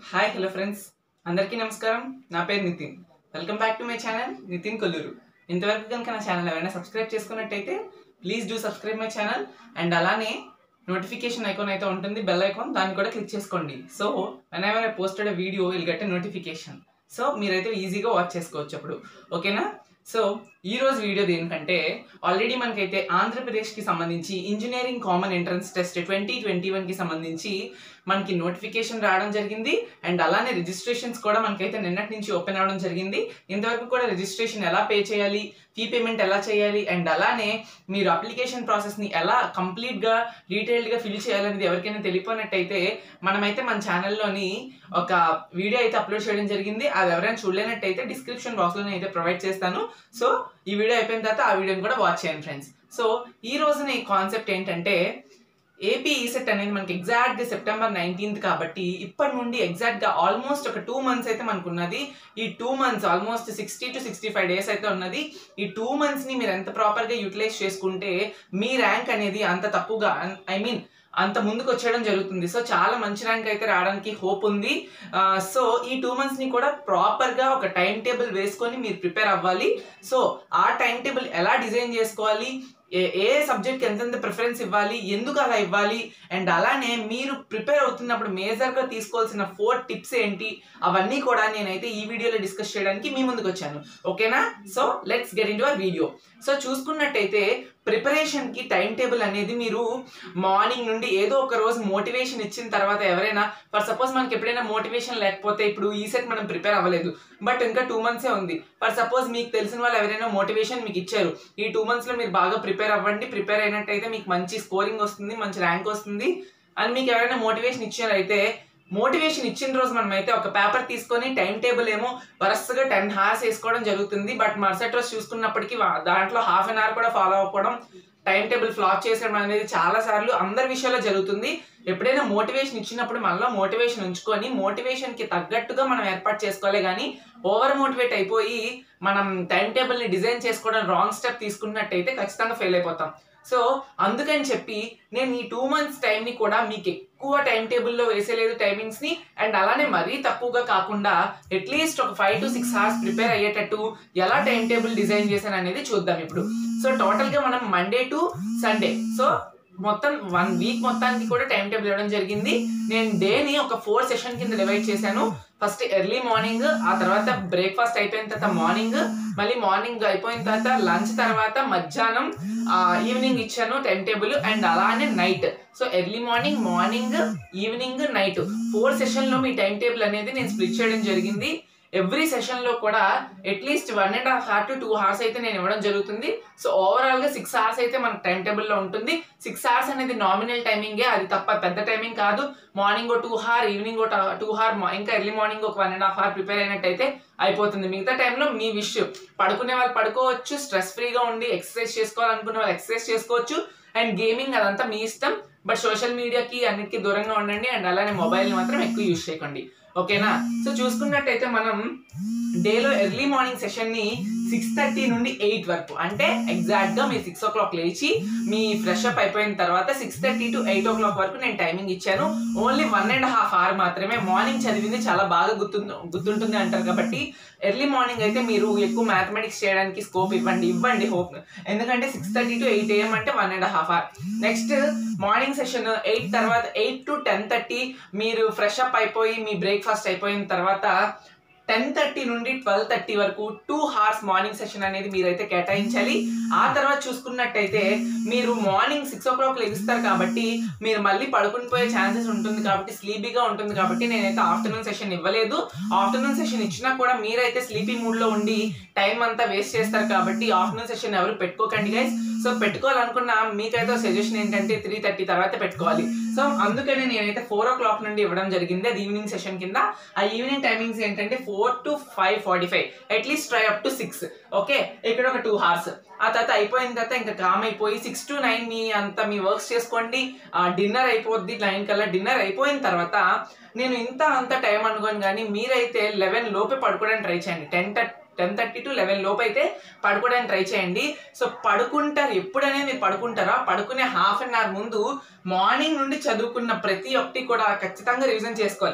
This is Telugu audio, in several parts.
హాయ్ హలో ఫ్రెండ్స్ అందరికీ నమస్కారం నా పేరు Nitin welcome back to my channel Nitin Kolluru ఇంతవరకు కనుక నా ఛానల్ ఎవరైనా సబ్స్క్రైబ్ చేసుకున్నట్టయితే please do subscribe my channel and అలానే నోటిఫికేషన్ ఐకాన్ అయితే ఉంటుంది బెల్ ఐకాన్ దాన్ని కూడా క్లిక్ చేసుకోండి so whenever I posted video will get a notification so మీరైతే ఈజీగా వాచ్ చేసుకోవచ్చు అప్పుడు ఓకేనా సో ఈ రోజు వీడియో దేనికంటే ఆల్రెడీ మనకైతే ఆంధ్రప్రదేశ్కి సంబంధించి engineering common entrance test twenty twenty వన్కి సంబంధించి మనకి నోటిఫికేషన్ రావడం జరిగింది అండ్ అలానే రిజిస్ట్రేషన్స్ కూడా మనకైతే నిన్నటి నుంచి ఓపెన్ అవ్వడం జరిగింది ఇంతవరకు కూడా రిజిస్ట్రేషన్ ఎలా పే చేయాలి ఫీ పేమెంట్ ఎలా చేయాలి అండ్ అలానే మీరు అప్లికేషన్ ప్రాసెస్ని ఎలా కంప్లీట్గా డీటెయిల్డ్గా ఫిల్ చేయాలనేది ఎవరికైనా తెలియపోయినట్టయితే మనమైతే మన ఛానల్లోని ఒక వీడియో అయితే అప్లోడ్ చేయడం జరిగింది అది ఎవరైనా చూడలేనట్టయితే డిస్క్రిప్షన్ బాక్స్లో అయితే ప్రొవైడ్ చేస్తాను సో ఈ వీడియో అయిపోయిన తర్వాత ఆ వీడియోని కూడా వాచ్ చేయండి ఫ్రెండ్స్ సో ఈ రోజున ఈ కాన్సెప్ట్ ఏంటంటే ఏపీ ఈసెట్ అనేది మనకి ఎగ్జాక్ట్ సెప్టెంబర్ నైన్టీన్త్ కాబట్టి ఇప్పటి నుండి ఎగ్జాక్ట్ గా ఆల్మోస్ట్ ఒక టూ మంత్స్ అయితే మనకు ఉన్నది ఈ two months almost sixty to sixty five days అయితే ఉన్నది ఈ టూ మంత్స్ ని మీరు ఎంత ప్రాపర్ గా యూటిలైజ్ చేసుకుంటే మీ ర్యాంక్ అనేది అంత తక్కువగా ఐ మీన్ అంత ముందుకు వచ్చేయడం జరుగుతుంది సో చాలా మంచి ర్యాంక్ అయితే రావడానికి హోప్ ఉంది సో ఈ టూ మంత్స్ ని కూడా ప్రాపర్ గా ఒక టైం టేబుల్ వేసుకొని మీరు ప్రిపేర్ అవ్వాలి సో ఆ టైం టేబుల్ ఎలా డిజైన్ చేసుకోవాలి ఏ ఏ సబ్జెక్ట్కి ఎంతెంత ప్రిఫరెన్స్ ఇవ్వాలి ఎందుకు అలా ఇవ్వాలి అండ్ అలానే మీరు ప్రిపేర్ అవుతున్నప్పుడు మేజర్గా తీసుకోవాల్సిన ఫోర్ టిప్స్ ఏంటి అవన్నీ కూడా నేనైతే ఈ వీడియోలో డిస్కస్ చేయడానికి మీ ముందుకు వచ్చాను ఓకేనా so let's get in your video so చూసుకున్నట్టయితే ప్రిపరేషన్కి టైం టేబుల్ అనేది మీరు మార్నింగ్ నుండి ఏదో ఒక రోజు మోటివేషన్ ఇచ్చిన తర్వాత ఎవరైనా ఫర్ సపోజ్ మనకి ఎప్పుడైనా మోటివేషన్ లేకపోతే ఇప్పుడు ఈ సెట్ మనం ప్రిపేర్ అవ్వలేదు బట్ ఇంకా టూ మంత్సే ఉంది ఫర్ సపోజ్ మీకు తెలిసిన వాళ్ళు ఎవరైనా మోటివేషన్ మీకు ఇచ్చారు ఈ టూ మంత్స్లో మీరు బాగా ప్రిపేర్ అవ్వండి ప్రిపేర్ అయినట్టయితే మీకు మంచి స్కోరింగ్ వస్తుంది మంచి ర్యాంక్ వస్తుంది అని మీకు ఎవరైనా మోటివేషన్ ఇచ్చారైతే మోటివేషన్ ఇచ్చిన రోజు మనం అయితే ఒక పేపర్ తీసుకొని టైం టేబుల్ ఏమో వరుసగా టెన్ హార్స్ వేసుకోవడం జరుగుతుంది బట్ మరుసటి రోజు చూసుకున్నప్పటికీ వా- దాంట్లో హాఫ్ అన్ అవర్ కూడా ఫాలో అవ్వకపోవడం టైం టేబుల్ ఫ్లాప్ చేసడం అనేది చాలా సార్లు అందరి విషయాల్లో జరుగుతుంది ఎప్పుడైనా మోటివేషన్ ఇచ్చినప్పుడు మళ్ళీ మోటివేషన్ ఉంచుకొని మోటివేషన్ కి తగ్గట్టుగా మనం ఏర్పాటు చేసుకోవాలి కానీ ఓవర్ మోటివేట్ అయిపోయి మనం టైం టేబుల్ ని డిజైన్ చేసుకోవడం రాంగ్ స్టెప్ తీసుకున్నట్టయితే ఖచ్చితంగా ఫెయిల్ అయిపోతాం సో అందుకని చెప్పి నేను ఈ టూ మంత్స్ టైంని కూడా మీకు ఎక్కువ టైం టేబుల్లో వేసేలేదు టైమింగ్స్ ని అండ్ అలానే మరీ తక్కువగా కాకుండా అట్లీస్ట్ ఒక five to six hours prepare అయ్యేటట్టు ఎలా టైం టేబుల్ డిజైన్ చేశాను అనేది చూద్దాం ఇప్పుడు సో టోటల్ గా మనం మండే టు సండే సో మొత్తం వన్ వీక్ మొత్తానికి కూడా టైం టేబుల్ ఇవ్వడం జరిగింది నేను డేని ఒక ఫోర్ సెషన్ కింద డివైడ్ చేశాను ఫస్ట్ ఎర్లీ మార్నింగ్ ఆ తర్వాత బ్రేక్ఫాస్ట్ అయిపోయిన తర్వాత మార్నింగ్ మళ్ళీ మార్నింగ్ అయిపోయిన తర్వాత లంచ్ తర్వాత మధ్యాహ్నం ఈవినింగ్ ఇచ్చాను టైం టేబుల్ అండ్ అలానే night so early morning morning evening night four session లో మీ టైం టేబుల్ అనేది నేను స్ప్లిట్ చేయడం జరిగింది ఎవ్రీ సెషన్ లో కూడా at least one and half hour to two hours అయితే నేను ఇవ్వడం జరుగుతుంది సో ఓవరాల్ గా సిక్స్ అవర్స్ అయితే మనకు టైం టేబుల్ లో ఉంటుంది సిక్స్ అవర్స్ అనేది నామినల్ టైమింగే అది తప్ప పెద్ద టైమింగ్ కాదు మార్నింగ్ ఓ టూ హార్ ఈవినింగ్ ఓ టూ హార్ ఇంకా ఎర్లీ మార్నింగ్ ఒక one and half hour prepare అయినట్టయితే అయిపోతుంది మిగతా టైంలో మీ విష్ పడుకునే వాళ్ళు పడుకోవచ్చు స్ట్రెస్ ఫ్రీగా ఉండి ఎక్సర్సైజ్ చేసుకోవాలనుకునే వాళ్ళు ఎక్సర్సైజ్ చేసుకోవచ్చు అండ్ గేమింగ్ అదంతా మీ ఇష్టం బట్ సోషల్ మీడియాకి అన్నిటికీ దూరంగా ఉండండి అండ్ అలానే మొబైల్ మాత్రం ఎక్కువ యూజ్ చేయకండి ఓకేనా సో చూసుకున్నట్టయితే మనం డేలో ఎర్లీ మార్నింగ్ సెషన్ ని సిక్స్ థర్టీ నుండి ఎయిట్ వరకు అంటే ఎగ్జాక్ట్ గా మీరు సిక్స్ ఓ క్లాక్ లేచి మీ ఫ్రెష్ అప్ అయిపోయిన తర్వాత six thirty to eight o'clock వరకు నేను టైమింగ్ ఇచ్చాను only one and half hour మాత్రమే మార్నింగ్ చదివింది చాలా బాగా గుర్తు గుర్తుంటుంది అంటారు కాబట్టి ఎర్లీ మార్నింగ్ అయితే మీరు ఎక్కువ మ్యాథమెటిక్స్ చేయడానికి స్కోప్ ఇవ్వండి ఇవ్వండి హోప్ ఎందుకంటే six thirty to eight AM అంటే one and half hour next morning session eight తర్వాత ఎయిట్ టు టెన్ థర్టీ మీరు ఫ్రెష్ అప్ అయిపోయి మీ బ్రేక్ఫాస్ట్ అయిపోయిన తర్వాత టెన్ థర్టీ నుండి ట్వెల్వ్ థర్టీ వరకు టూ హార్స్ మార్నింగ్ సెషన్ అనేది మీరైతే కేటాయించాలి ఆ తర్వాత చూసుకున్నట్టయితే మీరు మార్నింగ్ సిక్స్ ఓ క్లాక్ లెగుస్తారు కాబట్టి మీరు మళ్ళీ పడుకుని పోయే ఛాన్సెస్ ఉంటుంది కాబట్టి స్లీపీగా ఉంటుంది కాబట్టి నేనైతే ఆఫ్టర్నూన్ సెషన్ ఇవ్వలేదు ఆఫ్టర్నూన్ సెషన్ ఇచ్చినా కూడా మీరైతే స్లీపీ మూడ్ లో ఉండి టైం అంతా వేస్ట్ చేస్తారు కాబట్టి ఆఫ్టర్నూన్ సెషన్ ఎవరు పెట్టుకోకండి గైస్ సో పెట్టుకోవాలనుకున్న మీకైతే సజెషన్ ఏంటంటే త్రీ థర్టీ తర్వాత పెట్టుకోవాలి సో అందుకని నేనైతే ఫోర్ ఓ క్లాక్ నుండి ఇవ్వడం జరిగింది అది ఈవినింగ్ సెషన్ కింద ఆ ఈవినింగ్ టైమింగ్స్ ఏంటంటే four to five forty five at least try up to six okay ఇక్కడ ఒక టూ హార్స్ ఆ తర్వాత అయిపోయిన తర్వాత ఇంకా కామ్ అయిపోయి సిక్స్ టు నైన్ మీ అంత మీ వర్క్స్ చేసుకోండి డిన్నర్ అయిపోద్ది నైన్ కల్లా డిన్నర్ అయిపోయిన తర్వాత నేను ఇంత అంత టైం అనుకోను కానీ మీరైతే లెవెన్ లోపే పడుకోవడానికి ట్రై చేయండి ten ten thirty to eleven లోపు అయితే పడుకోవడానికి ట్రై చేయండి సో పడుకుంటారు ఎప్పుడనే మీరు పడుకుంటారా పడుకునే హాఫ్ అన్ అవర్ ముందు మార్నింగ్ నుండి చదువుకున్న ప్రతి ఒక్కటి కూడా ఖచ్చితంగా రివిజన్ చేసుకోవాలి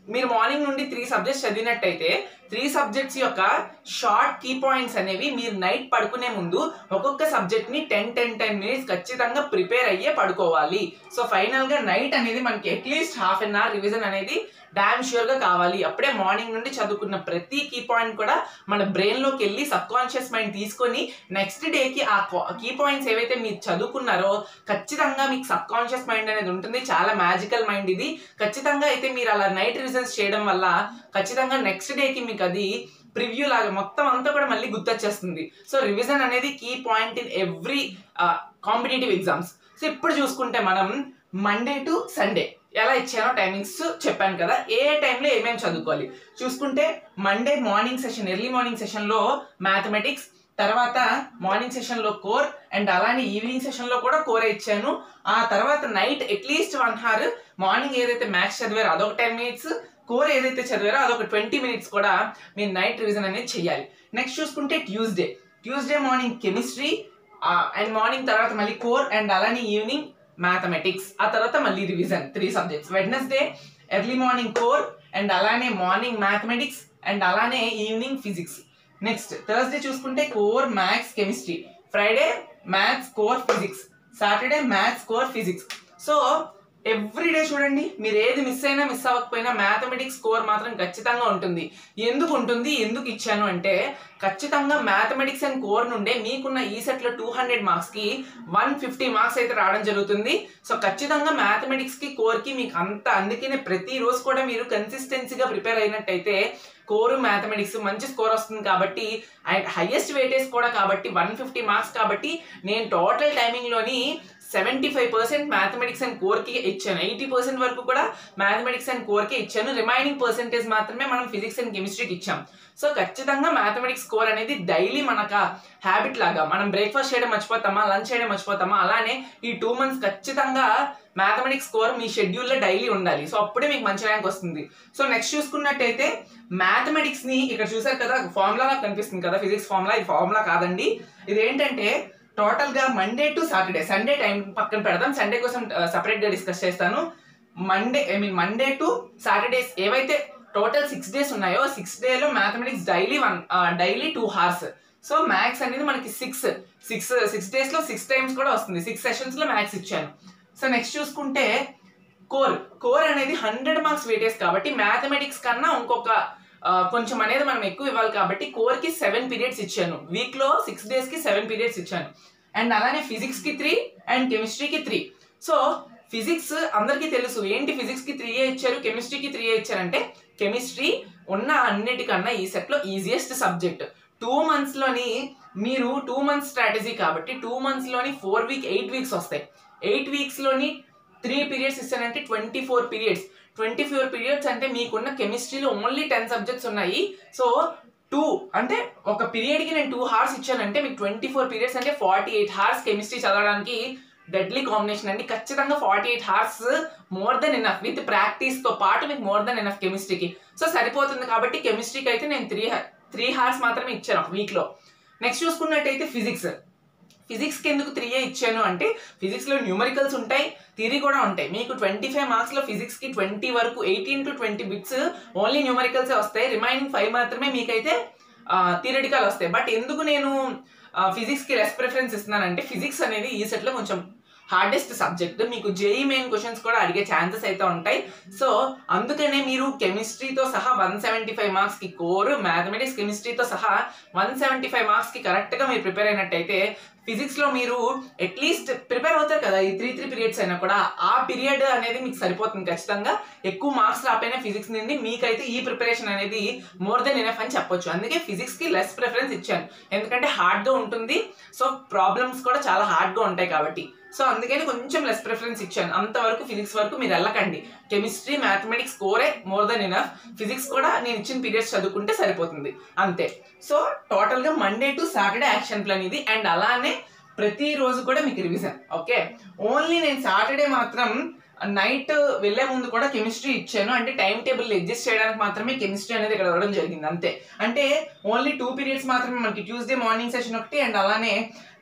మీరు మార్నింగ్ నుండి త్రీ సబ్జెక్ట్స్ చదివినట్టయితే త్రీ సబ్జెక్ట్స్ యొక్క షార్ట్ కీ పాయింట్స్ అనేవి మీరు నైట్ పడుకునే ముందు ఒక్కొక్క సబ్జెక్ట్ ని టెన్ టెన్ టెన్ మినిట్స్ ఖచ్చితంగా ప్రిపేర్ అయ్యే పడుకోవాలి సో ఫైనల్ గా నైట్ అనేది మనకి at least half an hour revision అనేది డామ్ ష్యూర్ గా కావాలి అప్పుడే మార్నింగ్ నుండి చదువుకున్న ప్రతి కీ పాయింట్ కూడా మన బ్రెయిన్ లోకి వెళ్ళి సబ్ కాన్షియస్ మైండ్ తీసుకొని నెక్స్ట్ డేకి ఆ కీ పాయింట్స్ ఏవైతే మీరు చదువుకున్నారో ఖచ్చితంగా మీకు సబ్ కాన్షియస్ మైండ్ అనేది ఉంటుంది చాలా మ్యాజికల్ మైండ్ ఇది ఖచ్చితంగా అయితే మీరు అలా నైట్ రివిజన్స్ చేయడం వల్ల ఖచ్చితంగా నెక్స్ట్ డేకి మీకు అది ప్రివ్యూ లాగా మొత్తం అంతా కూడా మళ్ళీ గుర్తొచ్చేస్తుంది సో రివిజన్ అనేది key point in every competitive exams so ఇప్పుడు చూసుకుంటే మనం మండే టు సండే ఎలా ఇచ్చానో టైమింగ్స్ చెప్పాను కదా ఏ టైంలో ఏమేమి చదువుకోవాలి చూసుకుంటే Monday morning session early morning సెషన్లో మ్యాథమెటిక్స్ తర్వాత మార్నింగ్ సెషన్లో కోర్ అండ్ అలానే ఈవినింగ్ సెషన్లో కూడా కోరే ఇచ్చాను ఆ తర్వాత night at least one hour morning ఏదైతే మ్యాథ్స్ చదివారో అదొక టెన్ మినిట్స్ కోర్ ఏదైతే చదివారో అదొక ట్వంటీ మినిట్స్ కూడా మీరు నైట్ రివిజన్ అనేది చేయాలి నెక్స్ట్ చూసుకుంటే Tuesday Tuesday morning chemistry and morning తర్వాత మళ్ళీ కోర్ అండ్ అలానే ఈవినింగ్ మ్యాథమెటిక్స్ ఆ తర్వాత మళ్ళీ revision three subjects Wednesday early morning core and అలానే మార్నింగ్ మ్యాథమెటిక్స్ అండ్ అలానే ఈవినింగ్ ఫిజిక్స్ నెక్స్ట్ థర్స్డే చూసుకుంటే core maths chemistry Friday maths core physics Saturday maths core physics so every day చూడండి మీరు ఏది మిస్ అయినా మిస్ అవ్వకపోయినా మ్యాథమెటిక్స్ స్కోర్ మాత్రం ఖచ్చితంగా ఉంటుంది ఎందుకు ఉంటుంది ఎందుకు ఇచ్చాను అంటే ఖచ్చితంగా మ్యాథమెటిక్స్ అండ్ కోర్ నుండే మీకున్న ఈ సెట్లో టూ హండ్రెడ్ మార్క్స్కి వన్ ఫిఫ్టీ మార్క్స్ అయితే రావడం జరుగుతుంది సో ఖచ్చితంగా మ్యాథమెటిక్స్కి కోర్కి మీకు అంత అందుకనే ప్రతిరోజు కూడా మీరు కన్సిస్టెన్సీగా ప్రిపేర్ అయినట్టయితే కోర్ మ్యాథమెటిక్స్ మంచి స్కోర్ వస్తుంది కాబట్టి అండ్ హైయెస్ట్ వెయిటేజ్ కూడా కాబట్టి వన్ ఫిఫ్టీ మార్క్స్ కాబట్టి నేను టోటల్ టైమింగ్లోని seventy five percent mathematics and కోర్కి ఇచ్చాను ఎయిటీ పర్సెంట్ వరకు కూడా మ్యాథమెటిక్స్ అండ్ కోర్కి ఇచ్చాను రిమైనింగ్ పర్సెంటేజ్ మాత్రమే మనం ఫిజిక్స్ అండ్ కెమిస్ట్రీకి ఇచ్చాం సో ఖచ్చితంగా మ్యాథమెటిక్స్ స్కోర్ అనేది డైలీ మనకు హ్యాబిట్ లాగా మనం బ్రేక్ఫాస్ట్ చేయడం మర్చిపోతామా లంచ్ చేయడం మర్చిపోతామా అలానే ఈ టూ మంత్స్ ఖచ్చితంగా మ్యాథమెటిక్స్ స్కోర్ మీ షెడ్యూల్లో డైలీ ఉండాలి సో అప్పుడే మీకు మంచి ర్యాంక్ వస్తుంది సో నెక్స్ట్ చూసుకున్నట్టయితే మ్యాథమెటిక్స్ ని ఇక్కడ చూసారు కదా ఫార్ములా నాకు కనిపిస్తుంది కదా ఫిజిక్స్ ఫార్ములా ఇది ఫార్ములా కాదండి ఇది ఏంటంటే టోటల్ గా Monday to Saturday Sunday time పక్కన పెడదాం సండే కోసం సపరేట్ గా డిస్కస్ చేస్తాను Monday I mean Monday to Saturdays ఏవైతే టోటల్ సిక్స్ డేస్ ఉన్నాయో సిక్స్ డేలో mathematics daily one daily two hours so maths అనేది మనకి సిక్స్ సిక్స్ సిక్స్ డేస్ లో సిక్స్ టైమ్స్ కూడా వస్తుంది సిక్స్ సెషన్స్ లో మ్యాథ్స్ ఇచ్చాను సో నెక్స్ట్ చూసుకుంటే కోర్ కోర్ అనేది హండ్రెడ్ మార్క్స్ వెయిటేజ్ కాబట్టి మ్యాథమెటిక్స్ కన్నా ఇంకొక ఆ, కొంచెం అనేది మనం ఎక్కువ ఇవ్వాలి కాబట్టి కోర్ కి సెవెన్ పీరియడ్స్ ఇచ్చాను వీక్ లో సిక్స్ డేస్ కి సెవెన్ పీరియడ్స్ ఇచ్చాను అండ్ అలానే ఫిజిక్స్ కి త్రీ అండ్ కెమిస్ట్రీకి త్రీ సో ఫిజిక్స్ అందరికీ తెలుసు ఏంటి ఫిజిక్స్ కి త్రీ ఇచ్చారు కెమిస్ట్రీకి త్రీ ఇచ్చారంటే కెమిస్ట్రీ ఉన్న అన్నిటికన్నా ఈ సెట్ లో ఈజియెస్ట్ సబ్జెక్ట్ టూ మంత్స్ లోని మీరు టూ మంత్స్ స్ట్రాటజీ కాబట్టి టూ మంత్స్ లోని ఫోర్ వీక్ ఎయిట్ వీక్స్ వస్తాయి ఎయిట్ వీక్స్ లోని త్రీ పీరియడ్స్ ఇస్తానంటే twenty four periods twenty four periods అంటే మీకున్న కెమిస్ట్రీలో ఓన్లీ టెన్ సబ్జెక్ట్స్ ఉన్నాయి సో టూ అంటే ఒక పీరియడ్కి నేను టూ హార్స్ ఇచ్చానంటే మీకు ట్వంటీ ఫోర్ పీరియడ్స్ అంటే ఫార్టీ ఎయిట్ హార్స్ కెమిస్ట్రీ చదవడానికి డెడ్లీ కాంబినేషన్ అండి ఖచ్చితంగా forty eight hours more than enough with ప్రాక్టీస్తో పాటు మీకు మోర్ దెన్ ఎనఫ్ కెమిస్ట్రీకి సో సరిపోతుంది కాబట్టి కెమిస్ట్రీకి అయితే నేను త్రీ త్రీ హార్స్ మాత్రమే ఇచ్చాను ఒక వీక్లో నెక్స్ట్ చూసుకున్నట్టయితే ఫిజిక్స్ ఫిజిక్స్కి ఎందుకు త్రీ ఏ ఇచ్చాను అంటే ఫిజిక్స్లో న్యూమరికల్స్ ఉంటాయి థియరీ కూడా ఉంటాయి మీకు ట్వంటీ ఫైవ్ మార్క్స్లో ఫిజిక్స్కి ట్వంటీ వరకు eighteen to twenty bits only న్యూమరికల్సే వస్తాయి రిమైనింగ్ ఫైవ్ మాత్రమే మీకైతే థియరిటికల్ వస్తాయి బట్ ఎందుకు నేను ఫిజిక్స్కి లెస్ ప్రిఫరెన్స్ ఇస్తున్నానంటే ఫిజిక్స్ అనేది ఈ సెట్లో కొంచెం హార్డెస్ట్ సబ్జెక్ట్ మీకు జేఈ మెయిన్ క్వశ్చన్స్ కూడా అడిగే ఛాన్సెస్ అయితే ఉంటాయి సో అందుకనే మీరు కెమిస్ట్రీతో సహా వన్ సెవెంటీ ఫైవ్ మార్క్స్కి కోర్ మ్యాథమెటిక్స్ కెమిస్ట్రీతో సహా వన్ సెవెంటీ ఫైవ్ మార్క్స్కి కరెక్ట్గా మీరు ప్రిపేర్ అయినట్టయితే ఫిజిక్స్లో మీరు అట్లీస్ట్ ప్రిపేర్ అవుతారు కదా ఈ త్రీ త్రీ పీరియడ్స్ అయినా కూడా ఆ పీరియడ్ అనేది మీకు సరిపోతుంది ఖచ్చితంగా ఎక్కువ మార్క్స్ రాపోయినా ఫిజిక్స్ నుండి మీకైతే ఈ ప్రిపరేషన్ అనేది మోర్ దెన్ ఎనఫ్ అని చెప్పొచ్చు అందుకే ఫిజిక్స్కి లెస్ ప్రిఫరెన్స్ ఇచ్చాను ఎందుకంటే హార్డ్గా ఉంటుంది సో ప్రాబ్లమ్స్ కూడా చాలా హార్డ్గా ఉంటాయి కాబట్టి సో అందుకని కొంచెం లెస్ ప్రిఫరెన్స్ ఇచ్చాను అంతవరకు ఫిజిక్స్ వరకు మీరు వెళ్ళకండి కెమిస్ట్రీ మ్యాథమెటిక్స్ కోరే మోర్ దెన్ ఇనఫ్ ఫిజిక్స్ కూడా నేను ఇచ్చిన పీరియడ్స్ చదువుకుంటే సరిపోతుంది అంతే సో టోటల్గా Monday to Saturday action plan ఇది అండ్ అలానే ప్రతిరోజు కూడా మీకు రివిజన్ ఓకే ఓన్లీ నేను సాటర్డే మాత్రం నైట్ వెళ్ళే ముందు కూడా కెమిస్ట్రీ ఇచ్చాను అంటే టైం టేబుల్ అడ్జస్ట్ చేయడానికి మాత్రమే కెమిస్ట్రీ అనేది ఇక్కడ ఇవ్వడం జరిగింది అంతే అంటే ఓన్లీ టూ పీరియడ్స్ మాత్రమే మనకి ట్యూస్డే మార్నింగ్ సెషన్ ఒకటి అండ్ అలానే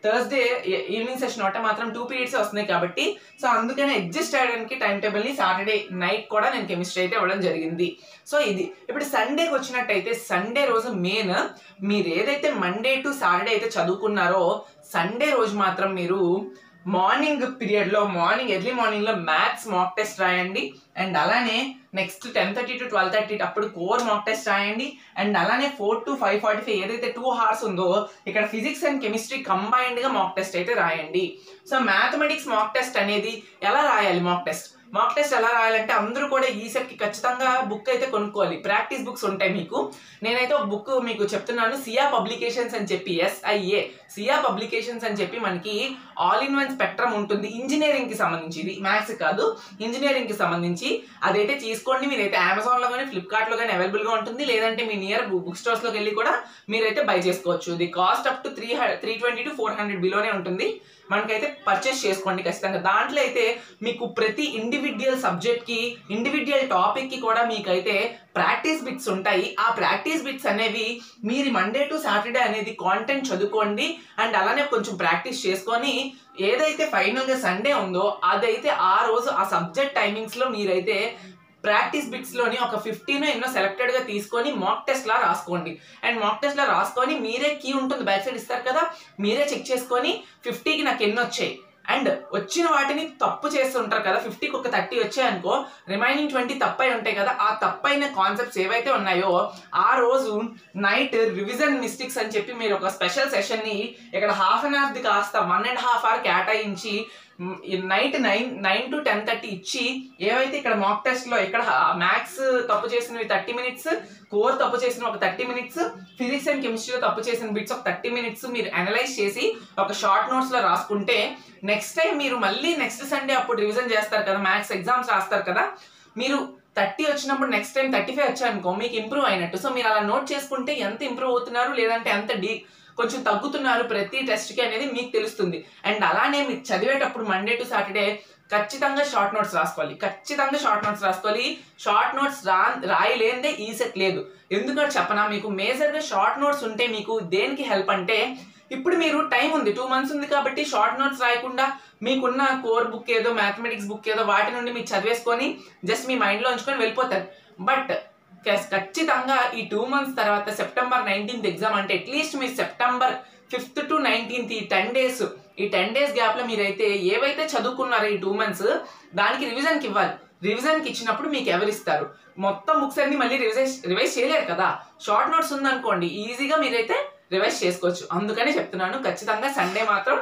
థర్స్డే ఈవినింగ్ సెషన్ ఒకటే మాత్రం టూ పీరియడ్స్ వస్తున్నాయి కాబట్టి సో అందుకనే అడ్జస్ట్ అయ్యడానికి టైం టేబుల్ని సాటర్డే నైట్ కూడా నేను కెమిస్ట్రీ అయితే ఇవ్వడం జరిగింది సో ఇది ఇప్పుడు సండేకి వచ్చినట్టయితే సండే రోజు మెయిన్ మీరు ఏదైతే మండే టు సాటర్డే అయితే చదువుకున్నారో సండే రోజు మాత్రం మీరు మార్నింగ్ పీరియడ్లో మార్నింగ్ ఎర్లీ మార్నింగ్లో మ్యాథ్స్ మాక్ టెస్ట్ రాయండి అండ్ అలానే next ten thirty to twelve thirty అప్పుడు కోర్ మాక్ టెస్ట్ రాయండి అండ్ అలానే four to five forty five ఏదైతే టూ హార్స్ ఉందో ఇక్కడ ఫిజిక్స్ అండ్ కెమిస్ట్రీ కంబైన్డ్గా మాక్ టెస్ట్ అయితే రాయండి సో మ్యాథమెటిక్స్ మాక్ టెస్ట్ అనేది ఎలా రాయాలి మాక్ టెస్ట్ మాక్ టెస్ట్ ఎలా రాయాలంటే అందరూ కూడా ఈ సెట్కి ఖచ్చితంగా బుక్ అయితే కొనుక్కోవాలి ప్రాక్టీస్ బుక్స్ ఉంటాయి మీకు నేనైతే ఒక బుక్ మీకు చెప్తున్నాను సియా పబ్లికేషన్స్ అని చెప్పి ఎస్ఐఏ సియా పబ్లికేషన్స్ అని చెప్పి మనకి ఆల్ ఇన్ వన్ స్పెక్ట్రమ్ ఉంటుంది ఇంజనీరింగ్ కి సంబంధించి ఇది మ్యాథ్స్ కాదు ఇంజనీరింగ్ కి సంబంధించి అదైతే తీసుకోండి మీరైతే అమెజాన్ లో కానీ ఫ్లిప్కార్ట్ లో కానీ అవైలబుల్ గా ఉంటుంది లేదంటే మీ నియర్ బుక్ స్టోర్స్ లోకి వెళ్ళి కూడా మీరైతే బై చేసుకోవచ్చు ఇది cost up to three three twenty to four hundred బిలోనే ఉంటుంది మనకైతే పర్చేస్ చేసుకోండి ఖచ్చితంగా దాంట్లో అయితే మీకు ప్రతి ఇండివిజువల్ సబ్జెక్ట్ కి ఇండివిజువల్ టాపిక్ కి కూడా మీకైతే ప్రాక్టీస్ బిట్స్ ఉంటాయి ఆ ప్రాక్టీస్ బిట్స్ అనేవి మీరు మండే టు సాటర్డే అనేది కాంటెంట్ చదువుకోండి అండ్ అలానే కొంచెం ప్రాక్టీస్ చేసుకొని ఏదైతే ఫైనల్ గా సండే ఉందో అదైతే ఆ రోజు ఆ సబ్జెక్ట్ టైమింగ్స్ లో మీరైతే ప్రాక్టీస్ బిట్స్ లోని ఒక ఫిఫ్టీన్ ఎన్నో సెలెక్టెడ్ గా తీసుకొని మాక్ టెస్ట్ లా రాసుకోండి అండ్ మాక్ టెస్ట్ లా రాసుకొని మీరే కీ ఉంటుంది బ్యాక్ సైడ్ ఇస్తారు కదా మీరే చెక్ చేసుకొని ఫిఫ్టీకి నాకు ఎన్ని వచ్చాయి అండ్ వచ్చిన వాటిని తప్పు చేస్తుంటారు కదా ఫిఫ్టీకి ఒక థర్టీ వచ్చాయనుకో రిమైనింగ్ ట్వంటీ తప్పై ఉంటాయి కదా ఆ తప్పైన కాన్సెప్ట్స్ ఏవైతే ఉన్నాయో ఆ రోజు నైట్ రివిజన్ మిస్టేక్స్ అని చెప్పి మీరు ఒక స్పెషల్ సెషన్ని ఇక్కడ హాఫ్ అన్ అవర్ది కాస్త వన్ అండ్ హాఫ్ అవర్ కేటాయించి night nine nine to ten thirty ఇచ్చి ఏవైతే ఇక్కడ మాక్ టెస్ట్ లో ఇక్కడ మ్యాథ్స్ తప్పు చేసినవి థర్టీ మినిట్స్ కోర్ తప్పు చేసిన ఒక థర్టీ మినిట్స్ ఫిజిక్స్ అండ్ కెమిస్ట్రీలో తప్పు చేసిన బిట్స్ ఒక థర్టీ మినిట్స్ మీరు అనలైజ్ చేసి ఒక షార్ట్ నోట్స్ లో రాసుకుంటే నెక్స్ట్ టైం మీరు మళ్ళీ నెక్స్ట్ సండే అప్పుడు రివిజన్ చేస్తారు కదా మ్యాథ్స్ ఎగ్జామ్స్ రాస్తారు కదా మీరు థర్టీ వచ్చినప్పుడు నెక్స్ట్ టైం థర్టీ ఫైవ్ వచ్చాయనుకో మీకు ఇంప్రూవ్ అయినట్టు సో మీరు అలా నోట్ చేసుకుంటే ఎంత ఇంప్రూవ్ అవుతున్నారు లేదంటే ఎంత డీ కొంచెం తగ్గుతున్నారు ప్రతి టెస్ట్కి అనేది మీకు తెలుస్తుంది అండ్ అలానే మీరు చదివేటప్పుడు మండే టు సాటర్డే ఖచ్చితంగా షార్ట్ నోట్స్ రాసుకోవాలి ఖచ్చితంగా షార్ట్ నోట్స్ రాసుకోవాలి షార్ట్ నోట్స్ రా రాయలేదే ఈ సెట్ లేదు ఎందుకంటే చెప్పనా మీకు మేజర్గా షార్ట్ నోట్స్ ఉంటే మీకు దేనికి హెల్ప్ అంటే ఇప్పుడు మీరు టైం ఉంది టూ మంత్స్ ఉంది కాబట్టి షార్ట్ నోట్స్ రాయకుండా మీకున్న కోర్ బుక్ ఏదో మ్యాథమెటిక్స్ బుక్ ఏదో వాటి నుండి మీరు చదివేసుకొని జస్ట్ మీ మైండ్లో ఉంచుకొని వెళ్ళిపోతారు బట్ ఖచ్చితంగా ఈ టూ మంత్స్ తర్వాత సెప్టెంబర్ నైన్టీన్త్ ఎగ్జామ్ అంటే అట్లీస్ట్ మీరు సెప్టెంబర్ ఫిఫ్త్ టు నైన్టీన్త్ ఈ టెన్ డేస్ ఈ టెన్ డేస్ గ్యాప్లో మీరైతే ఏవైతే చదువుకున్నారో ఈ టూ మంత్స్ దానికి రివిజన్కి ఇవ్వాలి రివిజన్కి ఇచ్చినప్పుడు మీకు ఎవరిస్తారు మొత్తం బుక్స్ అన్ని మళ్ళీ రివైజ్ రివైజ్ చేయలేరు కదా షార్ట్ నోట్స్ ఉందనుకోండి ఈజీగా మీరైతే రివైజ్ చేసుకోవచ్చు అందుకనే చెప్తున్నాను ఖచ్చితంగా సండే మాత్రం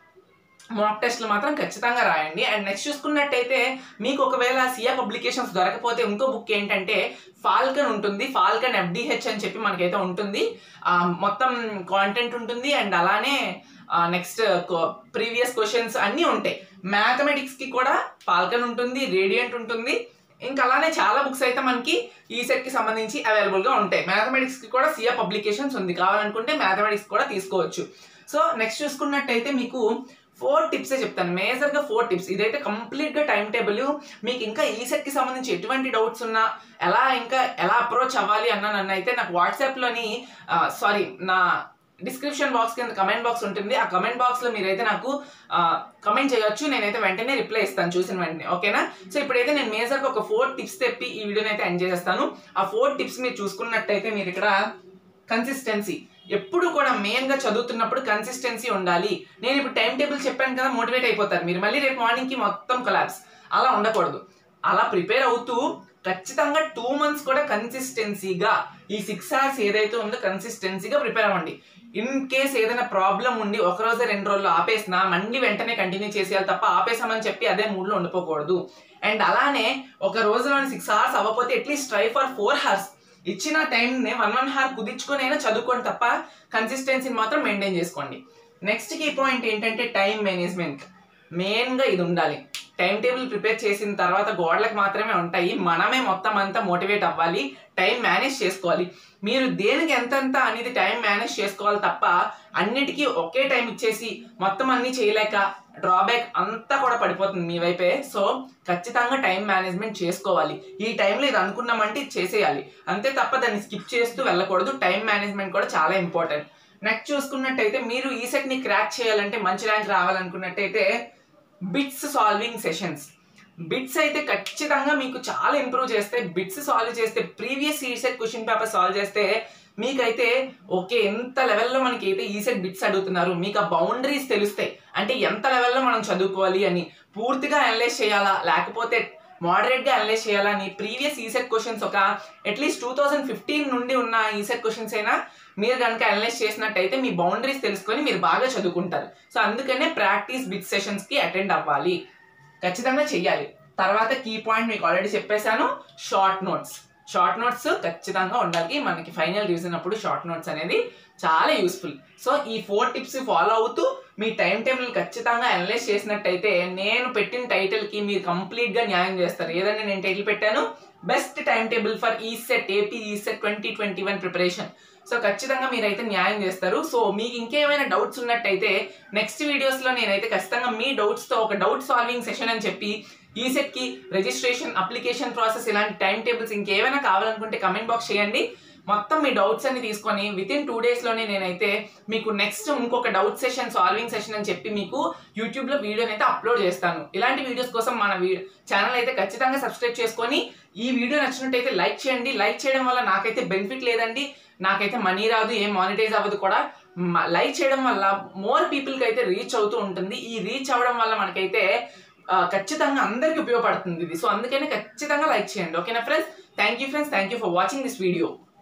మాక్ టెస్ట్లు మాత్రం ఖచ్చితంగా రాయండి అండ్ నెక్స్ట్ చూసుకున్నట్టయితే మీకు ఒకవేళ సియా పబ్లికేషన్స్ దొరకపోతే ఇంకో బుక్ ఏంటంటే ఫాల్కన్ ఉంటుంది ఫాల్కన్ ఎఫ్డిహెచ్ అని చెప్పి మనకైతే ఉంటుంది ఆ, మొత్తం కాంటెంట్ ఉంటుంది అండ్ అలానే నెక్స్ట్ ప్రీవియస్ క్వశ్చన్స్ అన్నీ ఉంటాయి మ్యాథమెటిక్స్కి కూడా ఫాల్కన్ ఉంటుంది రేడియంట్ ఉంటుంది ఇంకా అలానే చాలా బుక్స్ అయితే మనకి ఈ సెట్కి సంబంధించి అవైలబుల్గా ఉంటాయి మ్యాథమెటిక్స్కి కూడా సియా పబ్లికేషన్స్ ఉంది కావాలనుకుంటే మ్యాథమెటిక్స్ కూడా తీసుకోవచ్చు సో నెక్స్ట్ చూసుకున్నట్టయితే మీకు ఫోర్ టిప్సే చెప్తాను మేజర్గా ఫోర్ టిప్స్ ఇదైతే కంప్లీట్గా టైం టేబుల్ మీకు ఇంకా ఈ సెట్కి సంబంధించి ఎటువంటి డౌట్స్ ఉన్నా ఎలా ఇంకా ఎలా అప్రోచ్ అవ్వాలి అన్న నన్ను అయితే నాకు వాట్సాప్లోని సారీ నా డిస్క్రిప్షన్ బాక్స్ కింద కమెంట్ బాక్స్ ఉంటుంది ఆ కమెంట్ బాక్స్లో మీరైతే నాకు కమెంట్ చేయొచ్చు నేనైతే వెంటనే రిప్లై ఇస్తాను చూసిన వెంటనే ఓకేనా సో ఇప్పుడైతే నేను మేజర్గా ఒక ఫోర్ టిప్స్ తెప్పి ఈ వీడియోని అయితే ఎండ్ చేసేస్తాను ఆ ఫోర్ టిప్స్ మీరు చూసుకున్నట్టయితే మీరు ఇక్కడ కన్సిస్టెన్సీ ఎప్పుడు కూడా మెయిన్ గా చదువుతున్నప్పుడు కన్సిస్టెన్సీ ఉండాలి నేను ఇప్పుడు టైం టేబుల్ చెప్పాను కదా మోటివేట్ అయిపోతారు మీరు మళ్ళీ రేపు మార్నింగ్ కి మొత్తం కొలాబ్స్ అలా ఉండకూడదు అలా ప్రిపేర్ అవుతూ ఖచ్చితంగా టూ మంత్స్ కూడా కన్సిస్టెన్సీగా ఈ సిక్స్ అవర్స్ ఏదైతే ఉందో కన్సిస్టెన్సీగా ప్రిపేర్ అవ్వండి ఇన్ కేస్ ఏదైనా ప్రాబ్లం ఉండి ఒక రోజు రెండు రోజులు ఆపేసినా మళ్ళీ వెంటనే కంటిన్యూ చేసేయాలి తప్ప ఆపేసామని చెప్పి అదే మూడ్లో ఉండిపోకూడదు అండ్ అలానే ఒక రోజులోని సిక్స్ అవర్స్ అవ్వకపోతే at least try for four hours ఇచ్చిన టైంని వన్ వన్ హార్ కుదించుకొని అయినా చదువుకోండి తప్ప కన్సిస్టెన్సీని మాత్రం మెయింటైన్ చేసుకోండి నెక్స్ట్ కీ పాయింట్ ఏంటంటే టైం మేనేజ్మెంట్ మెయిన్గా ఇది ఉండాలి టైం టేబుల్ ప్రిపేర్ చేసిన తర్వాత గోడలకు మాత్రమే ఉంటాయి మనమే మొత్తం అంతా మోటివేట్ అవ్వాలి టైం మేనేజ్ చేసుకోవాలి మీరు దేనికి ఎంతెంత అనేది టైం మేనేజ్ చేసుకోవాలి తప్ప అన్నిటికీ ఒకే టైం ఇచ్చేసి మొత్తం అన్ని చేయలేక డ్రాబ్యాక్ అంతా కూడా పడిపోతుంది మీ వైపే సో ఖచ్చితంగా టైం మేనేజ్మెంట్ చేసుకోవాలి ఈ టైంలో ఇది అనుకున్నామంటే ఇది చేసేయాలి అంతే తప్ప దాన్ని స్కిప్ చేస్తూ వెళ్ళకూడదు టైం మేనేజ్మెంట్ కూడా చాలా ఇంపార్టెంట్ నెక్స్ట్ చూసుకున్నట్టయితే మీరు ఈ సెట్ ని క్రాక్ చేయాలంటే మంచి ర్యాంక్ రావాలనుకున్నట్టయితే బిట్స్ సాల్వింగ్ సెషన్స్ బిట్స్ అయితే ఖచ్చితంగా మీకు చాలా ఇంప్రూవ్ చేస్తాయి బిట్స్ సాల్వ్ చేస్తే previous ECET question paper solve చేస్తే మీకైతే ఓకే ఎంత లెవెల్లో మనకి అయితే ఈ సెట్ బిట్స్ అడుగుతున్నారు మీకు ఆ బౌండరీస్ తెలుస్తాయి అంటే ఎంత లెవెల్లో మనం చదువుకోవాలి అని పూర్తిగా అనలైజ్ చేయాలా లేకపోతే మోడరేట్ గా అనలైజ్ చేయాలా అని ప్రీవియస్ ఈసెట్ క్వశ్చన్స్ ఒక అట్లీస్ట్ టూ థౌసండ్ ఫిఫ్టీన్ నుండి ఉన్న ఈసెట్ క్వశ్చన్స్ అయినా మీరు కనుక అనలైజ్ చేసినట్టయితే మీ బౌండరీస్ తెలుసుకొని మీరు బాగా చదువుకుంటారు సో అందుకనే ప్రాక్టీస్ బిట్ సెషన్స్ కి అటెండ్ అవ్వాలి ఖచ్చితంగా చెయ్యాలి తర్వాత కీ పాయింట్ మీకు ఆల్రెడీ చెప్పేశాను షార్ట్ నోట్స్ షార్ట్ నోట్స్ ఖచ్చితంగా ఉండాలి మనకి ఫైనల్ రివిజన్ అప్పుడు షార్ట్ నోట్స్ అనేది చాలా యూస్ఫుల్ సో ఈ ఫోర్ టిప్స్ ఫాలో అవుతూ మీ టైం టేబుల్ ఖచ్చితంగా అనలైజ్ చేసినట్టయితే నేను పెట్టిన టైటిల్ కి మీరు కంప్లీట్ గా న్యాయం చేస్తారు ఏదైనా నేను టైటిల్ పెట్టాను best time table for ECET AP ECET twenty twenty one preparation so ఖచ్చితంగా మీరైతే న్యాయం చేస్తారు సో మీకు ఇంకేమైనా డౌట్స్ ఉన్నట్టయితే నెక్స్ట్ వీడియోస్లో నేనైతే ఖచ్చితంగా మీ డౌట్స్తో ఒక డౌట్ సాల్వింగ్ సెషన్ అని చెప్పి ఈ సెట్కి రిజిస్ట్రేషన్ అప్లికేషన్ ప్రాసెస్ ఇలాంటి టైం టేబుల్స్ ఇంకేమైనా కావాలనుకుంటే కమెంట్ బాక్స్ చేయండి మొత్తం మీ డౌట్స్ అన్ని తీసుకొని విత్ ఇన్ టూ డేస్లోనే నేనైతే మీకు నెక్స్ట్ ఇంకొక డౌట్ సెషన్ సాల్వింగ్ సెషన్ అని చెప్పి మీకు యూట్యూబ్లో వీడియోని అయితే అప్లోడ్ చేస్తాను ఇలాంటి వీడియోస్ కోసం మన ఛానల్ అయితే ఖచ్చితంగా సబ్స్క్రైబ్ చేసుకొని ఈ వీడియో నచ్చినట్టయితే లైక్ చేయండి లైక్ చేయడం వల్ల నాకైతే బెనిఫిట్ లేదండి నాకైతే మనీ రాదు ఏం మానిటైజ్ అవ్వదు కూడా లైక్ చేయడం వల్ల మోర్ పీపుల్కి అయితే రీచ్ అవుతూ ఉంటుంది ఈ రీచ్ అవ్వడం వల్ల మనకైతే ఆ, ఖచ్చితంగా అందరికీ ఉపయోగపడుతుంది ఇది సో అందుకని ఖచ్చితంగా లైక్ చేయండి ఓకేనా friends thank you friends thank you for watching this video